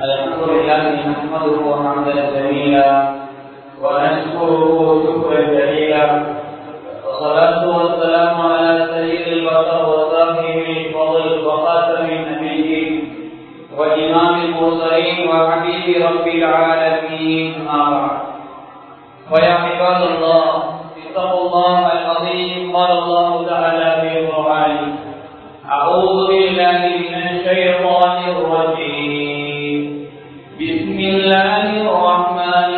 الحمد لله نحمده حمدا جميلا ونشكره شكرا جليلا والصلاة والسلام على سيد البشر وصاحب الفضل وخاتم النبيين وإمام المرسلين وحبيب رب العالمين أما بعد ويا عباد الله اتقوا الله العظيم قال الله تعالى في القرآن أعوذ بالله من الشيطان الرجيم بسم الله الرحمن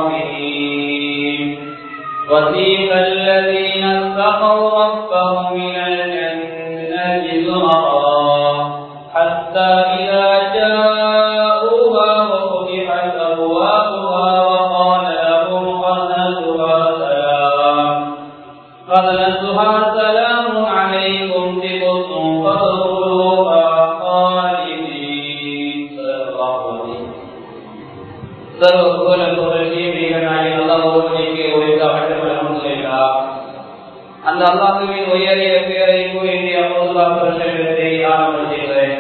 الرحيم وسيق الذين اتقوا ربهم إلى الجنة زمرا حتى إذا جاءوها وفتحت أبوابها وقال لهم خزنتها سلام خزنتها سلام عليكم طبتم فادخلوها خالدين صدق الله العظيم சர்வகுல புகழ்ச்சியனாய் அல்லாஹ் ஒருவனுக்கு உரித்தாகட்டும் அல்ஹம்துலில்லாஹ் அந்த அல்லாஹுவின் உயரிய பெயரை கூறி அப்போதுதான் பிரசங்கத்தை ஆரம்பம் செய்கிறேன்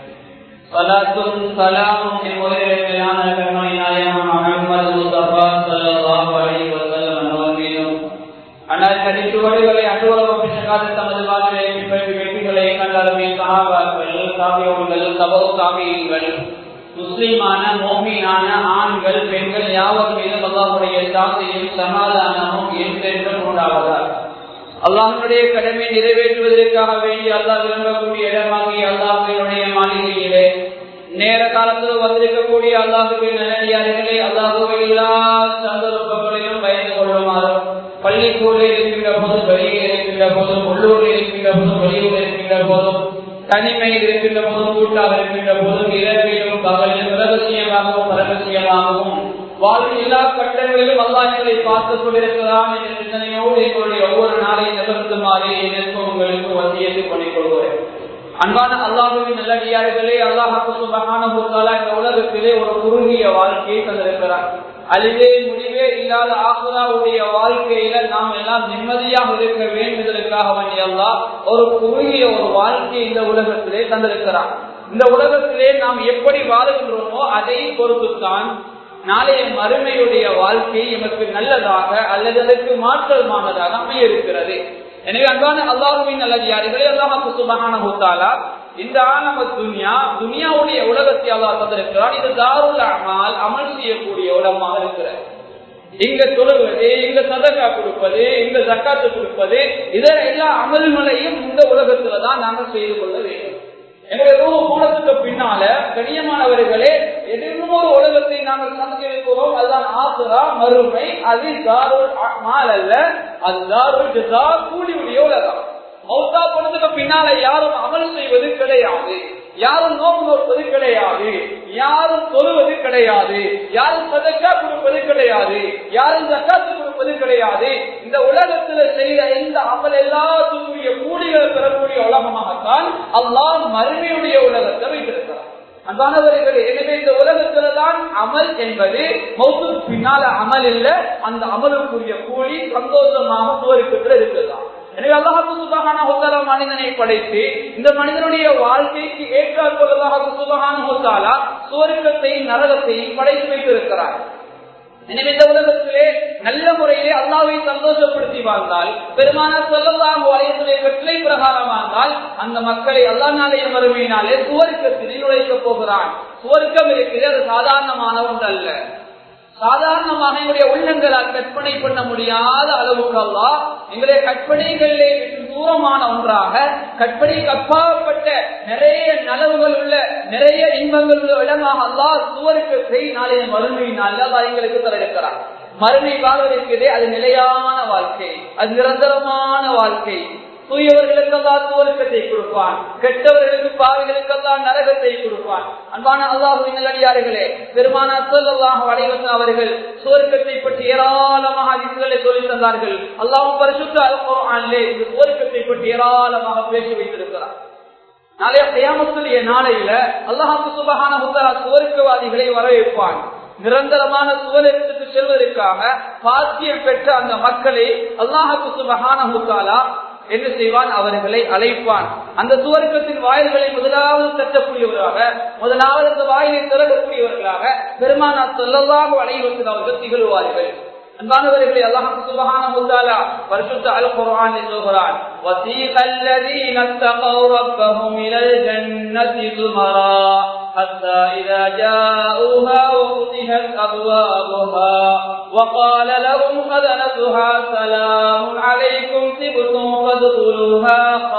சலாத்தும் சலாமும் எம்முறையான கண்மணி நாயகம் முகமது முஸ்தபா ஸல்லல்லாஹு அலைஹி வஸல்லம் அவர்கள் மீதும் ஆனால் கடிச்சுவடுகளை அனுபவம் பின்னகாத தமது வாழ்விலை பின்பற்றி வெற்றிகளை கண்டறிய சகாபாக்கள் காவியோர்கள் தபவு காவியங்கள் முஸ்லிமான மோமீனான ஆண்கள் பெண்கள் யாவர் மீதும் அல்லாஹுடைய சாந்தியும் சமாதானமும் என்றென்றும் உண்டாவதால் அல்லாஹனுடைய கடமை நிறைவேற்றுவதற்காக வேண்டி அல்லாஹ் விரும்பக்கூடிய இடமாகி அல்லாஹினுடைய மாளிகையிலே நேர காலத்தில் வந்திருக்கக்கூடிய அல்லாஹுவின் நல்லடியார்களே அல்லாஹுவை எல்லா சந்தர்ப்பங்களையும் பயந்து கொள்ளுமாறும் பள்ளிக்கூரில் இருக்கின்ற போதும் வெளியில் இருக்கின்ற போதும் உள்ளூரில் இருக்கின்ற போதும் வெளியூரில் இருக்கின்ற போதும் தனிமையில் இருக்கின்ற போதும் கூட்டாக இருக்கின்ற போதும் இரவிலும் பகலிலும் ரகசியமாகவும் பரகசியமாகவும் வாழ்வில் எல்லா கட்டங்களிலும் அல்லாஹ்களை பார்த்துக் கொண்டிருக்கிறான் என்ற சிந்தனையோடு எங்களுடைய ஒவ்வொரு நாளையும் நிகழ்த்துமாறு எனக்கு உங்களுக்கு வசியத்தை பண்ணிக் கொள்கிறேன் அன்பான அல்லாஹுவின் நல்லடியார்களே அல்லாஹாக்கு சுபகான இந்த உலகத்திலே ஒரு குறுகிய வாழ்க்கையை தந்திருக்கிறார் அழிவே முடிவே இல்லாத ஆகுராவுடைய வாழ்க்கையில நாம் எல்லாம் நிம்மதியாக இருக்க வேண்டுவதற்காக வேண்டிய அல்லாஹ் ஒரு குறுகிய ஒரு வாழ்க்கையை இந்த உலகத்திலே தந்திருக்கிறார் இந்த உலகத்திலே நாம் எப்படி வாழுகின்றோமோ அதை பொறுத்துத்தான் நாளைய மறுமையுடைய வாழ்க்கை எமக்கு நல்லதாக அல்லது அதற்கு மாற்றமானதாக அமைய இருக்கிறது எனவே அன்பான அல்லாஹுவின் நல்லது யாருகளே அல்லாஹாக்கு சுபகான ஹூத்தாலா இந்த ஆனம துனியா துனியாவுடைய உலகத்தை அல்லாஹ் தந்திருக்கிறார் இது தாருல் அமல் அமல் செய்யக்கூடிய உலகமாக இருக்கிறது இங்க தொழுவது இங்க சதக்கா கொடுப்பது இங்க ஜக்காத்து கொடுப்பது இதர எல்லா அமல்களையும் இந்த உலகத்துலதான் நாங்கள் செய்து கொள்ள வேண்டும் எனவே ரூப போனதுக்கு பின்னால கண்ணியமானவர்களே எதிர்மோ உலகத்தை நாங்கள் சந்திக்கிறோம் அதுதான் ஆசுரா மறுமை அது தாருல் மால் அல்ல அது தாருல் ஜசா கூலியுடைய உலகம் மௌத்தா போனதுக்கு பின்னால யாரும் அமல் செய்வது கிடையாது யாரும் நோக்கு நோற்பது கிடையாது யாரும் தொழுவது கிடையாது யாரும் சதக்கா கொடுப்பது கிடையாது யாரும் ஜக்காத்து கொடுப்பது கிடையாது இந்த உலகத்துல செய்த இந்த அமல் எல்லாத்துக்குரிய கூலிகள் பெறக்கூடிய உலகமாகத்தான் அல்லாஹ் மறுமையுடைய உலகத்தை வைத்திருக்கிறார் அன்பானவர்களே எனவே இந்த உலகத்துலதான் அமல் என்பது மௌத்துக்கு பின்னால அமல் இல்ல அந்த அமலுக்குரிய கூலி சந்தோஷமாக சுவருக்கு இருக்கிறதா எனவே அல்லாஹு சுபகான ஹொத்தாலா மனிதனை படைத்து இந்த மனிதனுடைய வாழ்க்கைக்கு ஏற்றாற் கொள்ளதாக சுபகான ஹொத்தாலா சுவர்க்கத்தையும் நரகத்தையும் படைத்து வைத்திருக்கிறார் எனவே இந்த உலகத்திலே நல்ல முறையிலே அல்லாவை சந்தோஷப்படுத்தி வாழ்ந்தால் பெருமான சொல்லலாம் வயசுடைய கட்டளை பிரகாரம் வாழ்ந்தால் அந்த மக்களை அல்லா நாளைய மறுமையினாலே சுவர்க்கத்தினை நுழைக்கப் போகிறான் சுவர்க்கம் இருக்கிறது அது சாதாரணமான ஒன்று அல்ல சாதாரணமாக எங்களுடைய உள்ளங்களால் கற்பனை பண்ண முடியாத அளவுக்கு அல்லா எங்களுடைய கற்பனைகளிலே தூரமான ஒன்றாக கற்பனைக்கு அப்பாற்பட்ட நிறைய நலவுகள் உள்ள நிறைய இன்பங்கள் உள்ள இடமாக அல்லா சுவருக்கு நாளைய மறுமையினால் அல்லா எங்களுக்கு தர இருக்கிறார் மறுமை வாழ்வதற்கிறதே அது நிலையான வாழ்க்கை அது நிரந்தரமான வாழ்க்கை தூயவர்களுக்கெல்லாம் துவர்க்கத்தை கொடுப்பான் கெட்டவர்களுக்கு பாவிகளுக்கெல்லாம் நரகத்தை கொடுப்பான் அன்பான அல்லாஹுவின் நல்லடியார்களே பெருமான சொல்லாஹ் வடிவன் அவர்கள் சுவர்க்கத்தை பற்றி ஏராளமாக அதிர்களை சொல்லி தந்தார்கள் அல்லாஹும் பரிசுத்த அல்லே இந்த சுவர்க்கத்தை பற்றி ஏராளமாக பேசி வைத்திருக்கிறார் நாளைய கையாமத்துடைய நாளையில அல்லாஹாக்கு சுபகான முத்தரா சுவர்க்கவாதிகளை வரவேற்பான் நிரந்தரமான சுவரத்துக்கு செல்வதற்காக பாக்கியம் பெற்ற அந்த மக்களை அல்லாஹாக்கு சுபகான முத்தாலா என்ன செய்வான் அவர்களை அழைப்பான் அந்த சுவர்க்கத்தின் வாயில்களை முதலாவது தட்டக்கூடியவராக முதலாவது அந்த வாயிலை திறக்கக்கூடியவர்களாக பெருமானா சொல்லலாம் அனைவருக்கு அவர்கள் திகழ்வார்கள் அன்பானவர்களே அல்லாஹ் சுப்ஹானஹு வ தஆலா பரிசுத்த அல் குர்ஆனில் சொல்கிறான் வஸீக الذين اتقوا ربهم الى الجنه زمرا حتى اذا جاءوها وفتحت ابوابها وقال لهم خزنتها سلام عليكم طبتم فادخلوها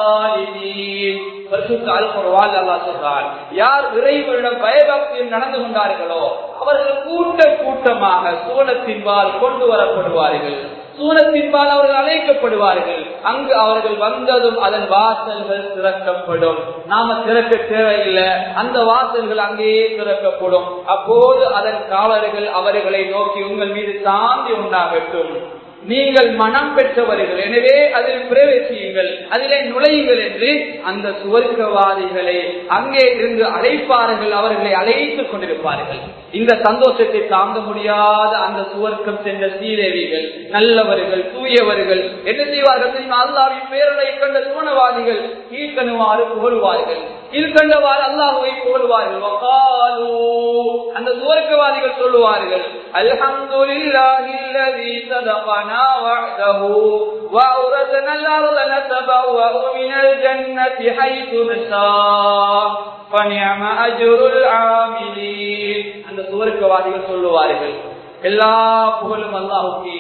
خالدين பரிசுத்த அல் குர்ஆன் அல்லாஹ் சொல்றான் யார் இறைவனிடம் பயபக்தியில் நடந்து கொண்டார்களோ அவர்கள் கூட்ட கூட்டமாக சூனத்தின்பால் கொண்டு வரப்படுவார்கள் சூனத்தின்பால் அவர்கள் அழைக்கப்படுவார்கள் அங்கு அவர்கள் வந்ததும் அதன் வாசல்கள் திறக்கப்படும் நாம திறக்க தேவையில்லை அந்த வாசல்கள் அங்கேயே திறக்கப்படும் அப்போது அதன் காவலர்கள் அவர்களை நோக்கி உங்கள் மீது சாந்தி உண்டாகட்டும் நீங்கள் மனம் பெற்றவர்கள் எனவே அதில் பிரவேசியுங்கள் அதிலே நுழையுங்கள் என்று அந்த சுவர்க்கவாதிகளை அங்கே இருந்து அழைப்பார்கள் அவர்களை அழைத்துக் கொண்டிருப்பார்கள் இந்த சந்தோஷத்தை தாங்க முடியாத அந்த சுவர்க்கம் சென்ற சீதேவிகள் நல்லவர்கள் தூயவர்கள் என்ன செய்வார்கள் தெரியுமா அல்லாவின் பேரலை கண்ட சுவனவாதிகள் கீழ்கணுவாறு புகழ்வார்கள் கீழ்கண்டவாறு அல்லாஹுவை புகழ்வார்கள் வகாலு அந்த சுவர்க்கவாதிகள் சொல்லுவார்கள் அல்ஹம்துலில்லாஹி அல்லதி சதகனா வஅதஹு வஅௌரதனா الأرض نتبوأ من الجنة حيث نشاء فنعم أجر العاملين அந்த சுவர்க்கவாதிகள் சொல்லுவார்கள் எல்லா புகழும் அல்லாஹுக்கே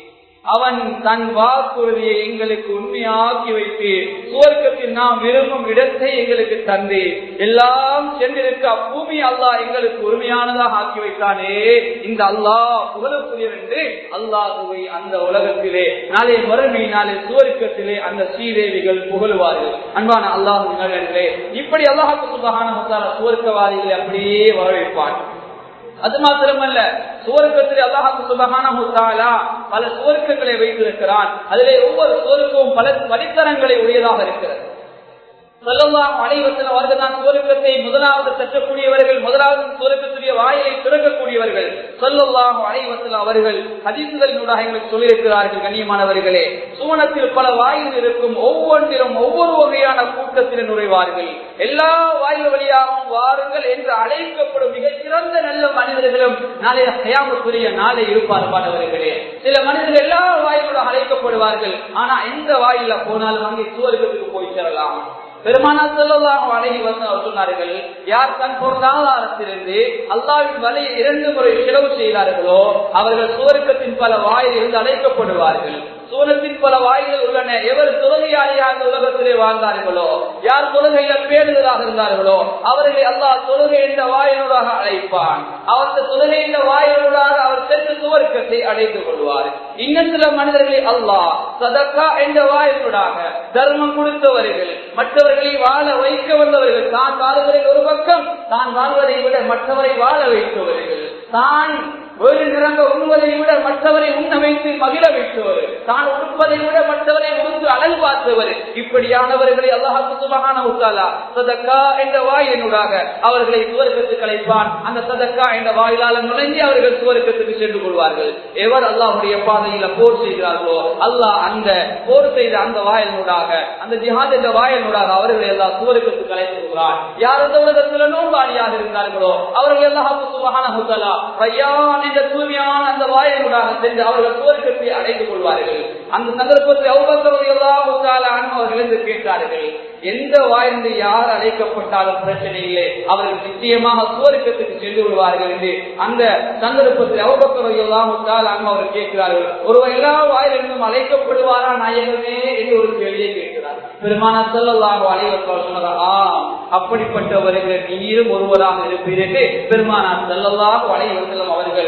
அவன் தன் வாக்குறுதியை எங்களுக்கு உண்மையாக்கி வைத்து சுவர்க்கத்தில் நாம் விரும்பும் இடத்தை எங்களுக்கு தந்து எல்லாம் சென்றிருக்க பூமி அல்லாஹ் எங்களுக்கு உரிமையானதாக ஆக்கி வைத்தானே இந்த அல்லாஹ் புகழக்கூடியவர் என்று அல்லாஹுவை அந்த உலகத்திலே நாளை மறுமை நாளை சுவர்க்கத்திலே அந்த ஸ்ரீதேவிகள் புகழுவார்கள் அன்பான அல்லாஹு இப்படி அல்லாஹுக்கு சுபகான சுவர்க்கவாதிகளை அப்படியே வரவேற்பான் அது மாத்திரமல்ல சுவர்க்கத்தில் அல்லாஹு சுபகான பல சுவர்க்கங்களை வைத்திருக்கிறான் அதிலே ஒவ்வொரு சுவருக்கும் பல வழித்தரங்களை உடையதாக இருக்கிறது சொல்லலாம் அனைவத்தில் அவர்கள் தான் சுவருக்கத்தை முதலாவது தட்டக்கூடியவர்கள் முதலாவது சுவருக்கத்துடைய வாயிலை திறக்கக்கூடியவர்கள் சொல்லலாம் அனைவத்தில் அவர்கள் ஹதீசுகளினூடாக எங்களுக்கு சொல்லியிருக்கிறார்கள் கண்ணியமானவர்களே சுவனத்தில் பல வாயில் இருக்கும் ஒவ்வொன்றிலும் ஒவ்வொரு வகையான கூட்டத்தில் நுழைவார்கள் எல்லா வாயில் வழியாகவும் வாருங்கள் என்று அழைக்கப்படும் மிக சிறந்த நல்ல மனிதர்களும் நாளைய சயாமத்துரிய நாளை இருப்பார் மாணவர்களே சில மனிதர்கள் எல்லா வாயிலோட அழைக்கப்படுவார்கள் ஆனா எந்த வாயில போனாலும் அங்கே சுவர்க்கத்துக்கு போய் சேரலாம் பெருமானா செல்லலாம் அழகி வந்து அவர் சொன்னார்கள் யார் தன் பொருளாதாரத்திலிருந்து அல்லாவின் வலையை இரண்டு முறை செலவு செய்தார்களோ அவர்கள் சுவர்க்கத்தின் பல வாயில் இருந்து அழைக்கப்படுவார்கள் சூனத்தின் பல வாய்கள் உள்ளன எவர் தொழுகையாளியாக உலகத்திலே வாழ்ந்தார்களோ யார் தொழுகையில பேடுதலாக இருந்தார்களோ அவர்களை அல்லாஹ் தொழுகை என்ற வாயிலூடாக அழைப்பான் அவரது தொழுகை என்ற வாயிலூடாக அவர் சென்று சுவர்க்கத்தை அடைந்து கொள்வார் இன்னும் சில மனிதர்களை அல்லாஹ் சதக்கா என்ற வாயிலூடாக தர்மம் கொடுத்தவர்கள் மற்றவர்களை வாழ வைக்க வந்தவர்கள் தான் வாழ்வதில் ஒரு பக்கம் தான் வாழ்வதை விட மற்றவரை வாழ வைத்தவர்கள் தான் ஒரு நிறங்க உண்வதை விட மற்றவரை உண்ண வைத்து மகிழ வைத்தவர் தான் உடுப்பதை விட மற்றவரை உடுத்து அழகு பார்த்தவர் இப்படியானவர்களை அல்லாஹு சுபகான உத்தாலா சதக்கா என்ற வாயினூடாக அவர்களை சுவர்க்கத்துக்கு அழைப்பான் அந்த சதக்கா என்ற வாயிலால நுழைஞ்சி அவர்கள் சுவர்க்கத்துக்கு சென்று கொள்வார்கள் எவர் அல்லாஹுடைய பாதையில போர் செய்கிறார்களோ அல்லாஹ் அந்த போர் செய்த அந்த வாயினூடாக அந்த ஜிஹாத் என்ற வாயினூடாக அவர்களை எல்லாம் சுவர்க்கத்துக்கு அழைத்து கொள்கிறார் யார் அந்த உலகத்துல நோன்பாளியாக இருந்தார்களோ அவர்கள் எல்லாம் சுபகான உத்தாலா பையான் என்ற தூய்மையான அந்த வாயிலூடாக சென்று அவர்கள் சுவர்க்கத்தை அடைந்து கொள்வார்கள் அந்த சந்தர்ப்பத்தில் அவர்கள் என்று கேட்டார்கள் எந்த வாய்ந்து யார் அழைக்கப்பட்டாலும் பிரச்சனை இல்லை அவர்கள் நிச்சயமாக சுவர்க்கத்துக்கு சென்று விடுவார்கள் என்று அந்த சந்தர்ப்பத்தில் அவபக்கரையெல்லாம் அங்கு அவர் கேட்கிறார்கள் ஒருவர் எல்லா வாயிலிருந்தும் அழைக்கப்படுவாரா நாயகமே என்று ஒரு கேள்வியை கேட்கிறார் பெருமான செல்லல்லாக அழைவர்கள் சொன்னதா ஆம் அப்படிப்பட்டவர்கள் நீரும் ஒருவராக இருப்பீர் என்று பெருமானார் செல்லல்லாக அழைவர்களும் அவர்கள்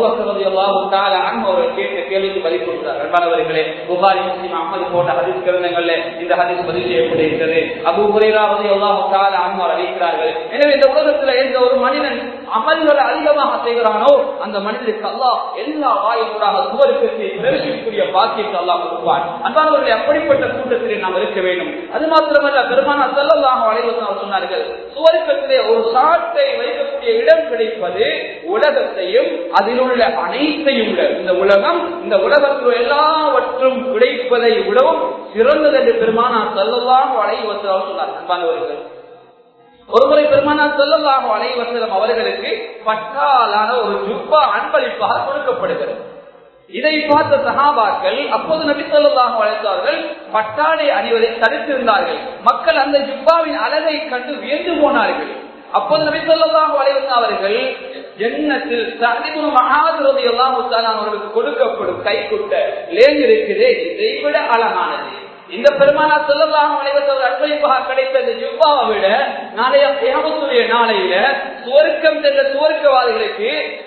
அவர்கள் கேட்ட கேள்விக்கு பதில் கொடுத்தார் அன்பானவர்களே புகாரி முஸ்லிம் அஹமது போட்ட ஹதீஸ் கிரந்தங்கள்ல இந்த ஹதீஸ் பதிவு செய்யப்பட்டிருக்கிறது அபு குறைராவது எல்லாம் அன்மார் அறிவிக்கிறார்கள் எனவே இந்த உலகத்துல எந்த ஒரு மனிதன் அமல்களை அதிகமாக செய்கிறானோ அந்த மனிதனுக்கு அல்லாஹ் எல்லா வாயிலூடாக சுவருக்கத்தை பிரவேசிக்கக்கூடிய பாக்கியத்தை அல்லாஹ் கொடுப்பான் அன்பானவர்களை அப்படிப்பட்ட கூட்டத்திலே நாம் இருக்க வேண்டும் அது மாத்திரமல்ல பெருமான செல்லல்லாக அலைவசம் சொன்னார்கள் சுவருக்கத்திலே ஒரு சாட்டை வைக்கக்கூடிய இடம் கிடைப்பது உலகத்தையும் அதில் உள்ள அனைத்தையும் விட இந்த உலகம் இந்த உலகத்தில் எல்லாவற்றும் கிடைப்பதை விடவும் சிறந்தது என்று பெருமானா செல்லலாம் அலைவசம் சொன்னார் அன்பானவர்கள் ஒருமுறை பெருமானார் செல்லல்லாக அலைவசலம் அவர்களுக்கு பட்டாலான ஒரு ஜுப்பா அன்பளிப்பாக கொடுக்கப்படுகிறது இதை பார்த்த சகாபாக்கள் அப்போது நபி சொல்லாக வளர்த்தார்கள் பட்டாடை அணிவதை தடுத்திருந்தார்கள் மக்கள் அந்த ஜுப்பாவின் அழகை கண்டு வியந்து போனார்கள் அப்போது நபி சொல்லாக வளைவந்த அவர்கள் ஜன்னத்தில் மகாதிரதி எல்லாம் அவர்களுக்கு கொடுக்கப்படும் கைக்குட்ட லேன் இருக்குது இதை விட அழகானது இந்த பெருமானா சொல்லலாம் அனைவர்கள் அன்பளிப்பாக கிடைத்த இந்த ஜுப்பாவை விட நாளைய தேவத்துடைய நாளையில சுவர்க்கம் சென்ற சுவர்க்கவாதிகளுக்கு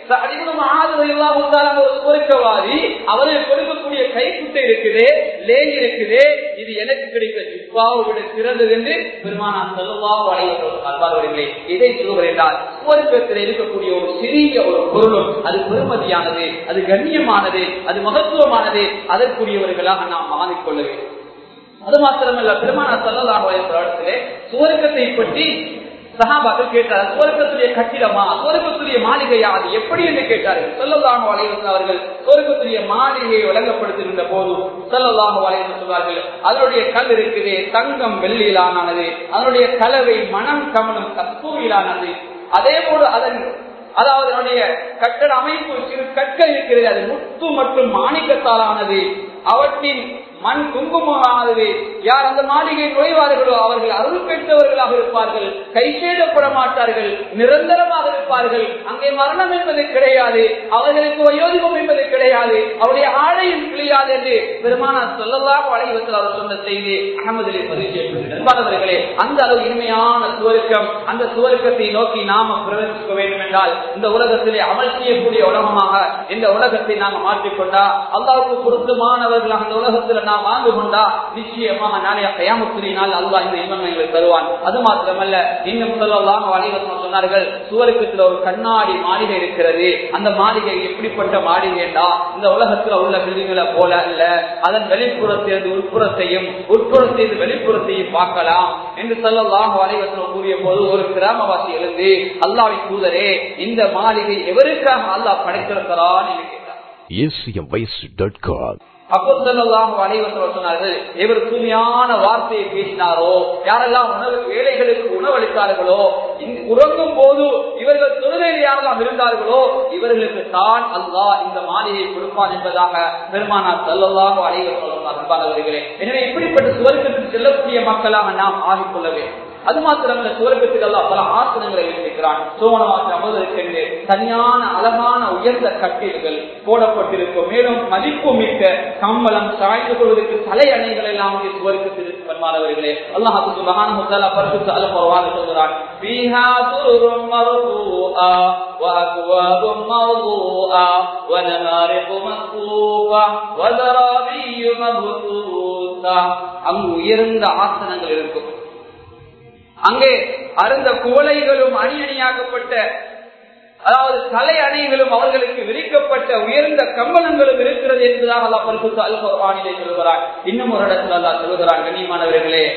ஒரு சுவர்க்கவாதி அவர்கள் கொடுக்கக்கூடிய கைக்குட்டை இருக்குது லேன் இருக்குது இது எனக்கு கிடைத்த ஜுப்பாவை விட சிறந்தது என்று பெருமானா சொல்லவா அல்வார்களே இதை சொல்லுவது என்றால் சுவர்க்கத்தில் இருக்கக்கூடிய ஒரு சிறிய ஒரு பொருளும் அது பெருமதியானது அது கண்ணியமானது அது மகத்துவமானது அதற்குரியவர்களாக நாம் மாறிக்கொள்ள வேண்டும் அது மாத்திரமல்ல பெருமான சொல்லலாக இடத்திலே சுவர்க்கத்தை பற்றி சகாபாக்கள் கேட்டார் சுவர்க்கத்துடைய கட்டிடமா சுவர்க்கத்துடைய மாளிகையா அது எப்படி என்று கேட்டார்கள் சொல்லலாக வளைவன் அவர்கள் சுவர்க்கத்துடைய மாளிகையை வழங்கப்படுத்துகின்ற போது சொல்லலாக வளைவன் சொல்வார்கள் அதனுடைய கல் இருக்குது தங்கம் வெள்ளியிலானது அதனுடைய கலவை மனம் கமலும் கஸ்தூரியிலானது அதே போல அதன் அதாவது அதனுடைய கட்டட அமைப்பு சிறு கற்கள் இருக்கிறது அது முத்து மற்றும் மாணிக்கத்தாலானது அவற்றின் மண் குங்குமமானது யார் அந்த மாளிகை நுழைவார்களோ அவர்கள் அருள் பெற்றவர்களாக இருப்பார்கள் கைசேதப்பட மாட்டார்கள் நிரந்தரமாக இருப்பார்கள் அங்கே மரணம் என்பது கிடையாது அவர்களுக்கு வயோதிகம் என்பது கிடையாது அவருடைய ஆடையும் கிளியாது என்று பெருமானா சொல்லலாம் வளைவத்தில் அவர் சொன்ன செய்தி அகமதிலே பதிவு செய்யப்படுகிறது அந்த அளவு இனிமையான சுவருக்கம் அந்த சுவருக்கத்தை நோக்கி நாம பிரவேசிக்க வேண்டும் என்றால் இந்த உலகத்திலே அமல் செய்யக்கூடிய உலகமாக இந்த உலகத்தை நாம மாற்றிக்கொண்டா அல்லாவுக்கு பொருத்தமானவர்களாக இந்த உலகத்தில் நாம் வாழ்ந்து கொண்டா நிச்சயமாக நாளைய கயாமத்துறியினால் அல்லா இந்த இன்பங்களை எங்களுக்கு தருவான் அது மாத்திரமல்ல இன்னும் சொல்லலாம் வணிகம் சொன்னார்கள் சுவருக்கத்தில் ஒரு கண்ணாடி மாளிகை இருக்கிறது அந்த மாளிகை எப்படிப்பட்ட மாளிகைண்டா இந்த உலகத்தில் உள்ள பில்டிங்களை போல அல்ல அதன் வெளிப்புறத்திலிருந்து உட்புறத்தையும் உட்புறத்திலிருந்து வெளிப்புறத்தையும் பார்க்கலாம் என்று சொல்லலாம் வணிகத்தில் கூறிய போது ஒரு கிராமவாசி எழுந்து அல்லாவின் தூதரே இந்த மாளிகை எவருக்காக அல்லாஹ் படைத்திருக்கிறான் என்று கேட்டார் சொன்னார்கள் இவர் தூய்மையான வார்த்தையை பேசினாரோ யாரெல்லாம் உணவு ஏழைகளுக்கு உணவளித்தார்களோ உறங்கும் போது இவர்கள் தொழுகையில் யாரெல்லாம் இருந்தார்களோ இவர்களுக்கு தான் அல்லாஹ் இந்த மாளிகையை கொடுப்பான் என்பதாக பெருமானார் செல்லலாம் அனைவர்களே எனவே இப்படிப்பட்ட சுவர்க்கத்தில் செல்லக்கூடிய மக்களாக நாம் ஆகிக்கொள்ள வேண்டும் அது மாத்திரமல்ல சுவர்க்கத்தில் எல்லாம் பல ஆசனங்களை வைத்திருக்கிறான் சோனமாக அமர்வதற்கென்று தனியான அழகான உயர்ந்த கட்டில்கள் போடப்பட்டிருக்கும் மேலும் மதிப்பு மிக்க கம்பளம் சாய்ந்து கொள்வதற்கு தலை அணைகள் எல்லாம் இங்கே சுவர்க்கத்தில் வருமானவர்களே அல்லாஹ் சுபஹான முத்தலா பரிசுத்த அல் குர்ஆன் சொல்கிறான் ஃபீஹா சுருரும் மர்ஃபூஆ وأكواب موضوعة ونمارق مصفوفة وزرابي مبثوثة அங்கு உயர்ந்த ஆசனங்கள் இருக்கும் அங்கே அருந்த குவளைகளும் அணி அணியாக்கப்பட்ட அதாவது தலை அணைகளும் அவர்களுக்கு விரிக்கப்பட்ட உயர்ந்த கம்பளங்களும் இருக்கிறது என்பதாக அல்லா பரிசுத்த அல் குர்ஆனிலே சொல்கிறான் இன்னும் ஒரு இடத்துல அல்லா சொல்கிறான் கண்ணியமானவர்களே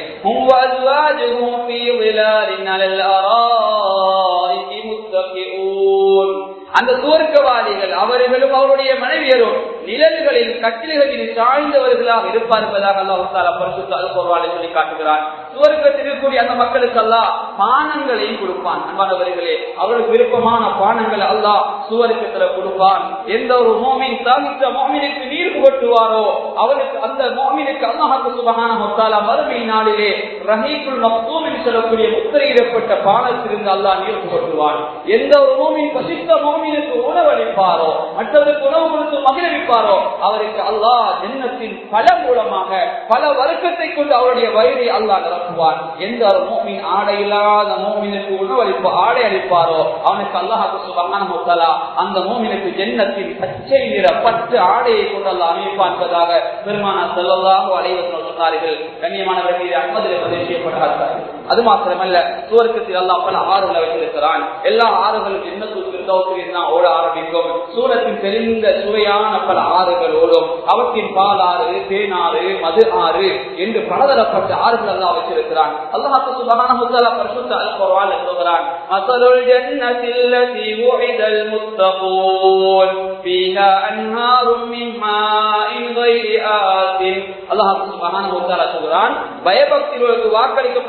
அந்த சுவர்க்கவாதிகள் அவர்களும் அவருடைய மனைவியரும் நிழல்களில் கட்டில்களில் சாய்ந்தவர்களாக இருப்பார் என்பதாக அல்லாஹால பரிசுத்த அல் குர்ஆனிலே சொல்லி காட்டுகிறான் சுவர்க்கத்தில் இருக்கக்கூடிய அந்த மக்களுக்கு அல்லாஹ் பானங்களையும் கொடுப்பான் அன்பானவர்களே அவர்களுக்கு விருப்பமான பானங்கள் அல்லாஹ் சுவர்க்கத்துல கொடுப்பான் எந்த ஒரு மோமின் சாகித்த மோமினுக்கு நீர் புகட்டுவாரோ அவருக்கு அந்த மோமினுக்கு அல்லாஹாக்கு சுபகான மொத்தாலா மறுமை நாளிலே ரஹீக்குள் மக்தூமின் சொல்லக்கூடிய முத்திரையிடப்பட்ட பானத்திலிருந்து அல்லாஹ் நீர் புகட்டுவான் எந்த ஒரு மோமின் பசித்த மோமினுக்கு உணவளிப்பாரோ மற்றவருக்கு உணவு கொடுத்து மகிழ்விப்பாரோ அவருக்கு அல்லாஹ் ஜென்னத்தின் பல மூலமாக பல வர்க்கத்தை கொண்டு அவருடைய வயிறை அல்லாஹ் நிரப்புவான் எந்த ஒரு மோமின் ஆடை இல்லாத மோமினுக்கு உணவளிப்பு ஆடை அளிப்பாரோ அவனுக்கு அல்லாஹாக்கு சுபகான முத்தலா அந்த மோமினுக்கு ஜென்னத்தின் பச்சை நிற பத்து ஆடையை கொண்டு அல்ல அமைப்பான் என்பதாக பெருமானா செல்லதாக அலைவசம் சொன்னார்கள் கண்ணியமானவர்கள் அனுமதியில் பதிவு செய்யப்பட்டார்கள் அது மாத்திரமல்ல சுவர்க்கத்தில் எல்லாம் பல ஆறுகளை வைத்திருக்கிறான் எல்லா ஆறுகளும் என்ன சூத்திரத்தில் தான் ஓட ஆரம்பிக்கும் சூரத்தின் தெரிந்த சுவையான பல ஆறுகள் ஓடும் அவற்றின் பால் ஆறு தேனாறு மது ஆறு என்று பலதரப்பட்ட ஆறுகள் எல்லாம் வச்சிருக்கிறான் அல்லாஹு சுபஹான முத்தலா பரிசுத்த அல் குர்ஆன் சொல்கிறான் மஸலுல் ஜன்னத்தில் وعد المتقون فيها أنهار من ماء غير آسن அல்லாஹ் சுப்ஹானஹு வ தஆலா சொல்றான் பயபக்திகளுக்கு வாக்களிக்கப்பட்ட சுவர்க்க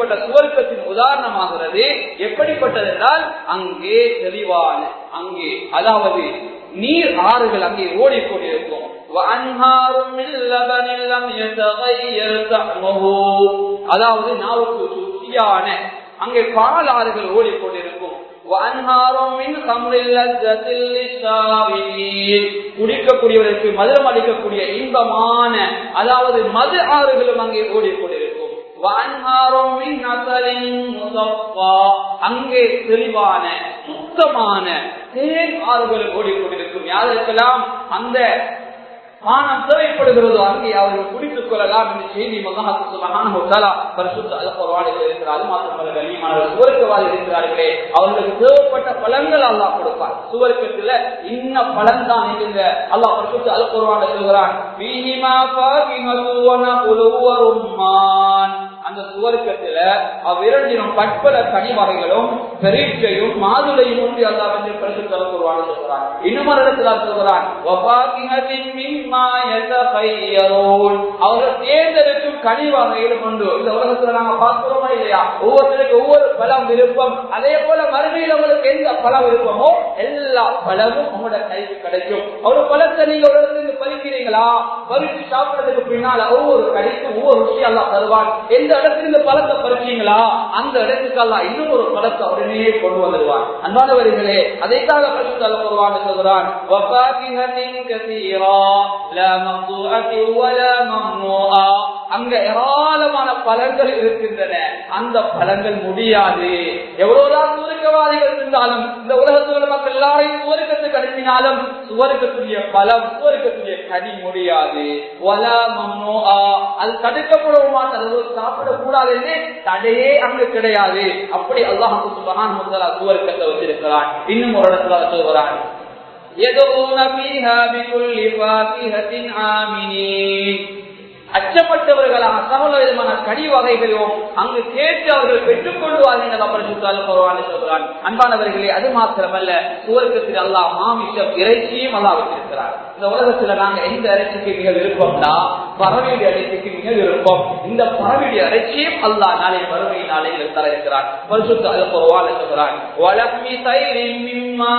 சுவர்க்கத்தின் உதாரணமாகிறது எப்படிப்பட்டது என்றால் அங்கே தெளிவான அங்கே அதாவது நீர் ஆறுகள் அங்கே ஓடிக்கொண்டிருக்கும் وأنهار من لبن لم يتغير طعمه அதாவது நாவுக்கு ருசியான அங்கே பால் ஆறுகள் ஓடிக்கொண்டிருக்கும் وأنهار من خمر لذة للشاربين குடிக்கக்கூடியவர்களுக்கு மதுரம் அளிக்கக்கூடிய இன்பமான அதாவது மது ஆறுகளும் அங்கே ஓடிக்கொண்டிருக்கும் وأنهار من عسل مصفى அங்கே தெளிவான சுத்தமான தேன் ஆறுகள் ஓடிக்கொண்டிருக்கும் யாருக்கெல்லாம் அந்த பானம் தேவைப்படுகிறதோ அங்கே அவர்கள் குடித்துக் கொள்ளலாம் என்று செய்தி இருக்கிறார் அது மாத்திரமல்ல கண்ணியமானவர் சுவர்க்கவாதி இருக்கிறார்களே அவர்களுக்கு தேவைப்பட்ட பலன்கள் அல்லாஹ் கொடுப்பார் சுவர்க்கத்துல இன்ன பலன் தான் இருந்த அல்லாஹ் பரிசுத்த அல் குர்வான சொல்கிறான் அந்த சுவர்க்கத்துல அவ்விரண்டிலும் பற்பல கனி வகைகளும் பெரீட்சையும் மாதுளையும் ஒன்று அல்லாஹ் என்று பரிசுத்த அல் குர்வான சொல்கிறான் இன்னும் ஒரு இடத்துல சொல்கிறான் அவர்கள் தேர்ந்தெடுக்கும் கனி வகையிலும் உண்டு இந்த உலகத்துல நாங்க பார்க்கிறோமா இல்லையா ஒவ்வொருத்தருக்கு ஒவ்வொரு பலம் விருப்பம் அதே போல மறுமையில் உங்களுக்கு எந்த பலம் விருப்பமோ எல்லா பலமும் உங்களோட கைக்கு கிடைக்கும் ஒரு பழத்தை நீங்க ஒரு இடத்துல பறிக்கிறீங்களா பறிச்சு சாப்பிடுறதுக்கு பின்னால ஒவ்வொரு கடைக்கும் ஒவ்வொரு விஷயம் எல்லாம் தருவான் எந்த இடத்துல இந்த பழத்தை பறிச்சீங்களா அந்த இடத்துக்கு எல்லாம் இன்னும் ஒரு பழத்தை உடனே கொண்டு வந்துடுவான் அன்பானவர்களே அதைத்தாக பரிசு தள்ள வருவான்னு சொல்கிறான் அங்க ஏராளமான பலன்கள் இருக்கின்றன அந்த பலன்கள் முடியாது எவ்வளவுதான் சுவர்க்கவாதிகள் இருந்தாலும் இந்த உலகத்தில் மக்கள் எல்லாரையும் சுவர்க்கத்துக்கு அனுப்பினாலும் சுவர்க்கத்துடைய பலம் சுவர்க்கத்துடைய கனி முடியாது அது தடுக்கப்படவும் மாட்டாது சாப்பிடக்கூடாது என்று தடையே அங்கு கிடையாது அப்படி அல்லாஹு சுபகான் சுவர்க்கத்தை வச்சிருக்கிறான் இன்னும் ஒரு இடத்துல சொல்கிறான் يدعون فيها بكل فاكهة آمنين அச்சப்பட்டவர்களாக சகல விதமான கனி வகைகளும் அங்கு கேட்டு அவர்கள் பெற்றுக் கொள்வார்கள் சொல்றான் அன்பானவர்களே அது மாத்திரமல்ல சுவர்க்கத்தில் அல்லாஹ் மாமிஷம் இறைச்சியும் அல்லா வச்சிருக்கிறார் இந்த உலகத்துல நாங்க எந்த இறைச்சிக்கு மிக விருப்பம்னா பறவையுடைய இறைச்சிக்கு மிக விருப்பம் இந்த பறவையுடைய இறைச்சியும் அல்லாஹ் நாளை வறுமை நாளை தர இருக்கிறார் பரிசுத்த அல்பவான் சொல்கிறான் வளர்மி தயிரின் மிம்மா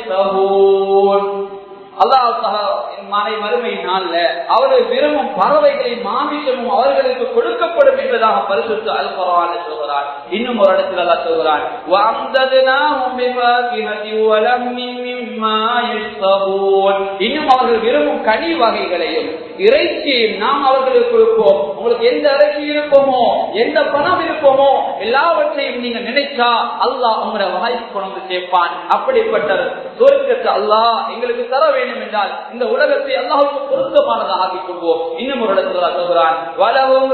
அல்லாஹ் மறை மறுமை நாள்ல அவர்கள் விரும்பும் பறவைகளை மாமிசமும் அவர்களுக்கு கொடுக்கப்படும் என்பதாக பரிசுத்து அல் பரவான சொல்கிறார் இன்னும் ஒரு இடத்தில் அல்லா சொல்கிறான் இன்னும் அவர்கள் விரும்பும் கனி வகைகளையும் இறைச்சியையும் நாம் அவர்களுக்கு கொடுப்போம் உங்களுக்கு எந்த இறைச்சி இருப்போமோ எந்த பணம் இருப்போமோ எல்லாவற்றையும் நீங்க நினைச்சா அல்லாஹ் உங்களை வாய்ப்பு கொண்டு சேர்ப்பான் அப்படிப்பட்ட சொர்க்கத்தை அல்லாஹ் எங்களுக்கு தர வேண்டும் என்றால் இந்த உலகத்தை அல்லாஹுக்கு பொருத்தமானதாக ஆக்கிக் கொள்வோம் இன்னும் ஒரு இடத்துல சொல்கிறான் வலவும்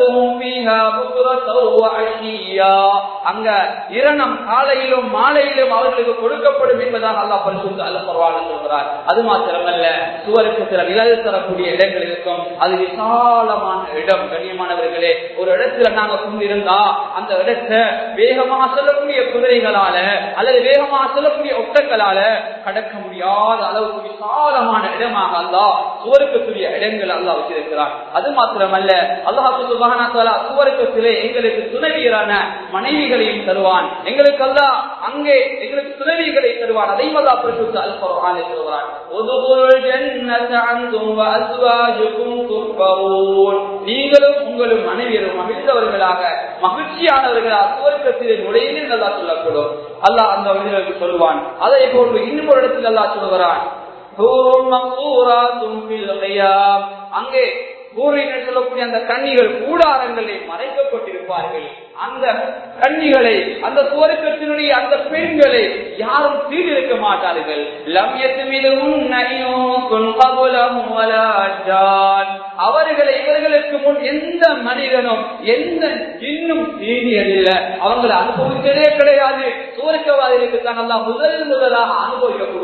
அங்க இரணம் காலையிலும் மாலையிலும் அவர்களுக்கு கொடுக்கப்படும் என்பதாக அல்லாஹ் பரிசுத்து அல்ல பரவாயில்ல சொல்கிறார் அது மாத்திரமல்ல சுவருக்கு சில நிழல் தரக்கூடிய இடங்கள் இருக்கும் அது விசாலமான இடம் கண்ணியமானவர்களே ஒரு இடத்துல நாங்க கொண்டிருந்தா அந்த இடத்தை வேகமாக செல்லக்கூடிய குதிரைகளால அல்லது வேகமாக செல்லக்கூடிய ஒட்டங்களால கடக்க முடியாத அளவுக்கு விசாலமான இடமாக அல்லா சுவருக்கக்கூடிய இடங்கள் அல்லா வச்சிருக்கிறார் அது மாத்திரமல்ல அல்லாஹு சுவருக்கத்திலே எங்களுக்கு துணைவியரான மனைவிகளையும் தருவான் எங்களுக்கு அல்லா அங்கே எங்களுக்கு துணைவிகளை தருவான் அதை அல்லா பிரசுத்த அல்பரான் சொல்கிறான் நீங்களும் உங்களும் மனைவியரும் மகிழ்ந்தவர்களாக மகிழ்ச்சியானவர்களாக சுவர்க்கத்திலே நுழைந்து நல்லா சொல்லக்கூடும் அல்லாஹ் அந்த மனிதர்களுக்கு சொல்லுவான் அதை போன்று இன்னும் ஒரு இடத்தில் அல்லா சொல்கிறான் அங்கே கூறிகள் சொல்லக்கூடிய அந்த கண்ணிகள் கூடாரங்களை மறைக்கப்பட்டிருப்பார்கள் அந்த கண்ணிகளை அந்த சுவர்க்கத்தினுடைய அந்த பெண்களை யாரும் சீர்திருக்க மாட்டார்கள் அவர்களை இவர்களுக்கு முன் எந்த மனிதனும் எந்த இன்னும் சீனியரில்லை அவங்களை அனுபவித்ததே கிடையாது சுவர்க்கவாதிகளுக்கு தான் எல்லாம் முதல் முதலாக அனுபவிக்கக்கூடிய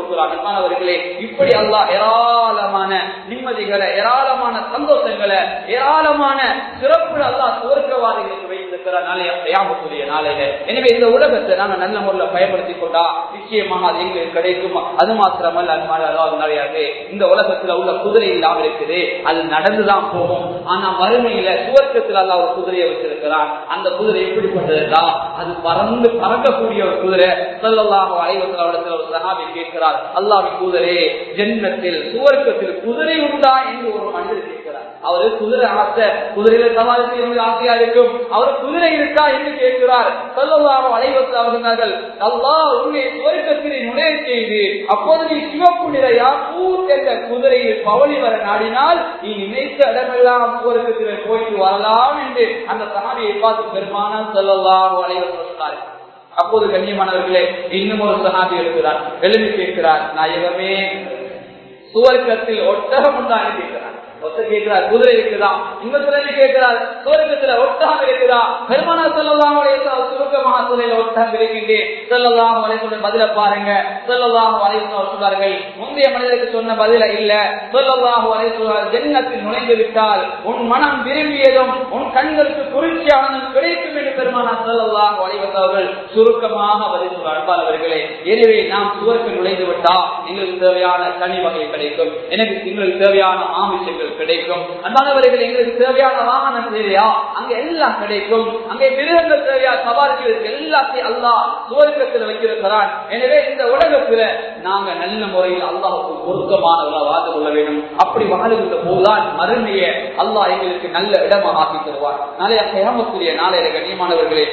கொடுக்கிறான் அன்பானவர்களே இப்படி அல்லாஹ் ஏராளமான நிம்மதிகளை ஏராளமான சந்தோஷங்களை ஏராளமான சிறப்பு அல்லாஹ் சுவர்க்கவாதிகளுக்கு வைத்திருக்கிறார் நாளைய கயாமத்துடைய நாளையில எனவே இந்த உலகத்தை நாங்க நல்ல முறையில் பயன்படுத்திக் கொண்டா நிச்சயமாக அது எங்களுக்கு கிடைக்கும் அது மாத்திரமல்ல அன்பான அல்லாஹ் நிறைய இந்த உலகத்துல உள்ள குதிரை இல்லாம இருக்குது அது நடந்துதான் போகும் ஆனா மறுமையில சுவர்க்கத்தில் அல்லாஹ் ஒரு குதிரையை வச்சிருக்கிறான் அந்த குதிரை எப்படிப்பட்டதுடா அது பறந்து பறக்கக்கூடிய ஒரு குதிரை சொல்லலாம் ஐவத்தில் ஒரு சகாபி கேட்கிறார் அல்லாவின் குதிரை ஜென்மத்தில் சுவர்க்கத்தில் குதிரை உண்டா என்று ஒரு மனிதர் கேட்கிறார் அவரு குதிரை ஆசை குதிரையில சவாரி செய்ய ஆசையா இருக்கும் அவர் குதிரை இருக்கா என்று கேட்கிறார் சொல்லலாம் அலைவத்தில் அவர்கள் அல்லாஹ் உன்னை சுவர்க்கத்திலே நுழைய செய்து அப்போது நீ சிவப்பு நிறையா பூத் என்ற குதிரையில் பவனி வர நாடினால் நீ நினைத்த இடமெல்லாம் சுவர்க்கத்திலே போயிட்டு வரலாம் என்று அந்த சகாபியை பார்த்து பெருமானால் சொல்லலாம் அலைவத்தில் சொன்னார் அப்போது கண்ணியமானவர்களே இன்னும் ஒரு சகாபி இருக்கிறார் எழுதி கேட்கிறார் நாயகமே சுவர்க்கத்தில் ஒட்டகம் உண்டா என்று கேட்கிறார் ஒருத்தர் கேட்கிறார் குதிரை இருக்குதா இன்னொருத்தர் கேட்கிறார் சுவர்க்கத்துல ஒட்டகம் இருக்குதா பெருமானா சொல்லலாம் சுருக்கமாக துறையில ஒட்டகம் இருக்கின்றேன் சொல்லலாம் வலைசுடைய பதில பாருங்க சொல்லலாம் வலைசுவர் சொல்வார்கள் முந்தைய மனிதருக்கு சொன்ன பதில இல்ல சொல்லலாம் வலைசுவார் ஜென்னத்தில் நுழைந்து விட்டால் உன் மனம் விரும்பியதும் உன் கண்களுக்கு குளிர்ச்சியானதும் கிடைக்கும் என்று பெருமானா சொல்லலாம் வலைவந்தவர்கள் சுருக்கமாக பதில் அன்பாளர்களே எனவே நாம் சுவருக்கு நுழைந்து விட்டா எங்களுக்கு தேவையான கனி வகை கிடைக்கும் எனக்கு எங்களுக்கு தேவையான ஆமிஷங்கள் கிடைக்கும் அன்பானவர்கள் எங்களுக்கு தேவையான வாகனம் தேவையா அங்க எல்லாம் கிடைக்கும் அங்கே மிருகங்கள் தேவையா சவாரிகளுக்கு எல்லாத்தையும் அல்லாஹ் சுவர்க்கத்தில் வைத்திருக்கிறான் எனவே இந்த உலகத்துல நாங்க நல்ல முறையில் அல்லாஹுக்கு பொருத்தமானவர்களா வாழ்ந்து கொள்ள வேண்டும் அப்படி வாழுகின்ற போதுதான் மறுமையை அல்லாஹ் எங்களுக்கு நல்ல இடமாக ஆக்கி தருவார் நாளைய கிராமத்துடைய நாளைய கண்ணியமானவர்களே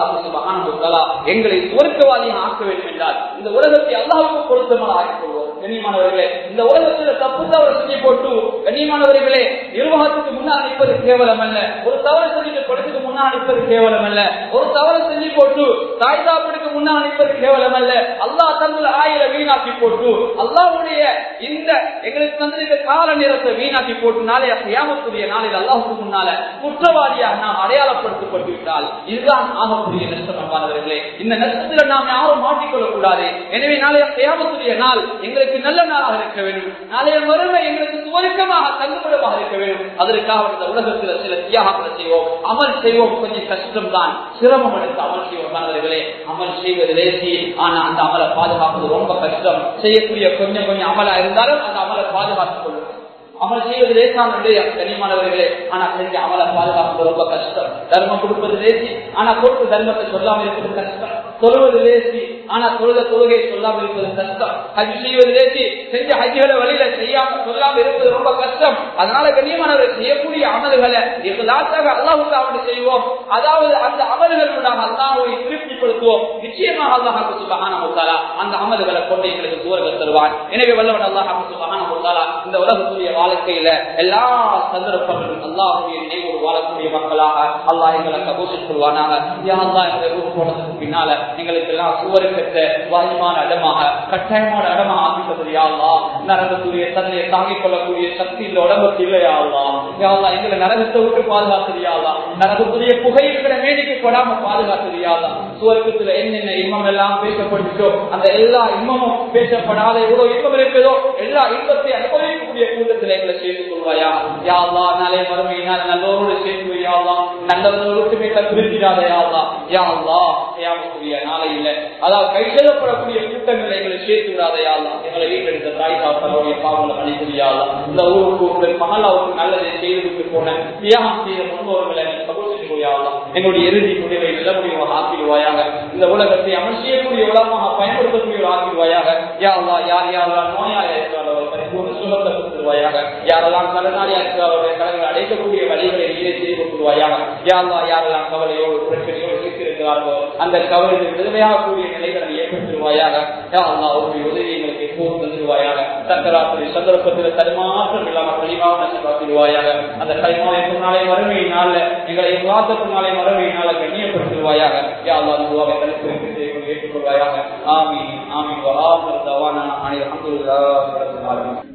அல்லாஹ் எங்களை சுவர்க்கவாதியாக ஆக்க வேண்டும் என்றால் இந்த உலகத்தை அல்லாஹுக்கு பொருத்தமாக ஆக்கிக் கொள்வோம் கண்ணியமானவர்களே இந்த உலகத்துல தப்பு தவறு செஞ்சு போட்டு கண்ணியமானவர்களே நிர்வாகத்துக்கு முன்னால் நிற்பது கேவலம் அல்ல ஒரு தவறு செஞ்சு படத்துக்கு முன்னால் நிற்பது கேவலம் அல்ல ஒரு தவறு செஞ்சு போட்டு தாய் தாப்பனுக்கு முன்னால் நிற்பது கேவலம் அல்ல அல்லாஹ் தங்கள் ஆயிர வீணாக்கி போட்டு அல்லாவுடைய இந்த எங்களுக்கு தந்திருக்க கால நேரத்தை வீணாக்கி போட்டு நாளைய கியாமத்துடைய நாளில் அல்லாஹுக்கு முன்னால குற்றவாளியாக நாம் அடையாளப்படுத்தப்பட்டு விட்டால் இதுதான் ஆகக்கூடிய நஷ்டம் அன்பானவர்களே இந்த நஷ்டத்தில் நாம் யாரும் மாட்டிக்கொள்ளக் கூடாது எனவே நாளைய கியாமத்துடைய நாள் எங்களுக்கு நல்ல நாளாக இருக்க வேண்டும் நாளைய வறுமை எங்களுக்கு சுவருக்கமாக தங்குமிடமாக இருக்க வேண்டும் அதற்காக இந்த உலகத்தில் சில தியாகங்களை செய்வோம் அமல் செய்வோம் கொஞ்சம் கஷ்டம் தான் சிரமம் எடுத்து அமல் செய்வோம் மாணவர்களே அமல் செய்வது லேசி ஆனா அந்த அமலை பாதுகாப்பது ரொம்ப கஷ்டம் செய்யக்கூடிய கொஞ்சம் கொஞ்சம் அமலா இருந்தாலும் அந்த அமலை பாதுகாத்துக் கொள்ளும் அமல் செய்வது லேசான கனிமானவர்களே ஆனா செஞ்ச அமலை பாதுகாப்பது ரொம்ப கஷ்டம் தர்மம் கொடுப்பது லேசி ஆனா கொடுத்த தர்மத்தை சொல்லாமல் இருப்பது கஷ்டம் சொல்வது லேசி ஆனா தொழுத தொழுகை சொல்லாமல் இருப்பது கஷ்டம் ஹஜ் செய்வது லேசி செஞ்ச ஹஜ்களை வழியில செய்யாம சொல்லாமல் இருப்பது ரொம்ப கஷ்டம் அதனால கண்ணியமானவர்கள் செய்யக்கூடிய அமல்களை இலாத்தாக அல்லாஹுக்கு அவனை செய்வோம் அதாவது அந்த அமல்களோட அல்லாஹை திருப்திப்படுத்துவோம் நிச்சயமாக அல்லாஹாக்கு சுபகான முத்தாலா அந்த அமல்களை கொண்டு எங்களுக்கு தூரங்கள் தருவான் எனவே வல்லவன் அல்லாஹாக்கு சுபகான முத்தாலா இந்த உலகத்துடைய வாழ்க்கையில எல்லா சந்தர்ப்பங்களும் அல்லாஹுடைய நினைவோடு வாழக்கூடிய மக்களாக அல்லாஹ் எங்களை கபூசிக் கொள்வானாக யாரெல்லாம் எங்களை ரூம் போனதுக்கு பின்னால எங்களுக்கு எல்லாம் சுவரு பெற்ற வாய்மான இடமாக கட்டாயமான இடமாக ஆகிட்டது யாழ்லா நரகத்துடைய தன்மையை தாங்கிக் கொள்ளக்கூடிய சக்தி இந்த உடம்புக்கு இல்லையாள்லா யாழ்லா எங்களை நரகத்தை விட்டு பாதுகாத்துறியாளா நரகத்துடைய புகை இருக்கிற மேடிக்கு கொடாம பாதுகாத்துறியாளா சுவர்க்கத்துல என்னென்ன இன்பம் எல்லாம் பேசப்பட்டுச்சோ அந்த எல்லா இன்பமும் பேசப்படாத எவ்வளவு இன்பம் இருக்குதோ எல்லா இன்பத்தை அனுபவிக்கக்கூடிய கூட்டத்தில் எங்களை சேர்த்து கொள்வாயா யாழ்லா நாளை மறுமையினால் நல்லவரோடு சேர்த்து வையாவா நல்லவர்களுக்கு மேல பிரிஞ்சிடாத யாழ்லா யாழ்லா செய்யாமக்கூடிய நாளையில அதாவது கை செல்லப்படக்கூடிய கூட்டங்களை எங்களை சேர்த்து விடாத யாழ்லா எங்களை வீட்டெடுத்த தாய் சாப்பாடுடைய பாவங்களை அளித்திரியாளா இந்த ஊருக்கு உங்கள் மகளாவுக்கு நல்லதை செய்து விட்டு போன தியாகம் செய்த முன்னோர்களை நீ கபூல் செய்து கொள்ளாதா எங்களுடைய இறுதி முடிவை நல்ல முடிவாக ஆக்கிடுவாயாக இந்த உலகத்தை அமல் செய்யக்கூடிய உலகமாக பயன்படுத்தக்கூடிய ஒரு ஆக்கிடுவாயாக யாரெல்லாம் யார் யாரெல்லாம் நோயாளியா இருக்கிறாரோ பரிபூர்ண சுகத்தை கொடுத்துருவாயாக யாரெல்லாம் கடனாளியா இருக்கிறாரோ கடன்களை அடைக்கக்கூடிய வழிகளை நீரை செய்து கொடுத்துருவாயாக யாரெல்லாம் யாரெல்லாம் கவலையோடு பிரச்சனையோடு இருக்கிறார்களோ அந்த கவலை விடுதலையாக கூடிய நிலைகளை ஏற்படுத்திடுவாயாக யாரெல்லாம் அவருடைய உதவி எங்களுக்கு எப்போது தந்துடுவாயாக தக்கராத்திரி சந்தர்ப்பத்தில் தடுமாற்றம் இல்லாமல் தெளிவாக காத்திடுவாயாக அந்த களிமாவை நாளை மறுமை நாள்ல எங்களை வாசத்து நாளை மறுமை நாள கண்ணியப்படுத்திடுவாயாக யாரெல்லாம் துவாவை தடுத்து ஏற்றுக்கொள்வாயாக ஆமீன் ஆமீன் வராமல் தவானா அனைவரும்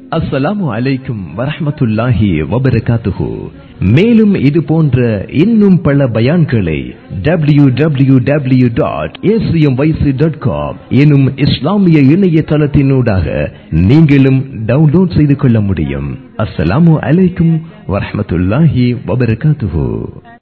அஸ்ஸலாமு அலைக்கும் வரஹ்மத்துல்லாஹி வபரகாத்துஹு மேலும் இது போன்ற இன்னும் பல பயான்களை W W W dot dot com எனும் இஸ்லாமிய இணையதளத்தினூடாக நீங்களும் டவுன்லோட் செய்து கொள்ள முடியும் அஸ்ஸலாமு அலைக்கும் வரஹ்மத்துல்லாஹி வபரகாத்துஹு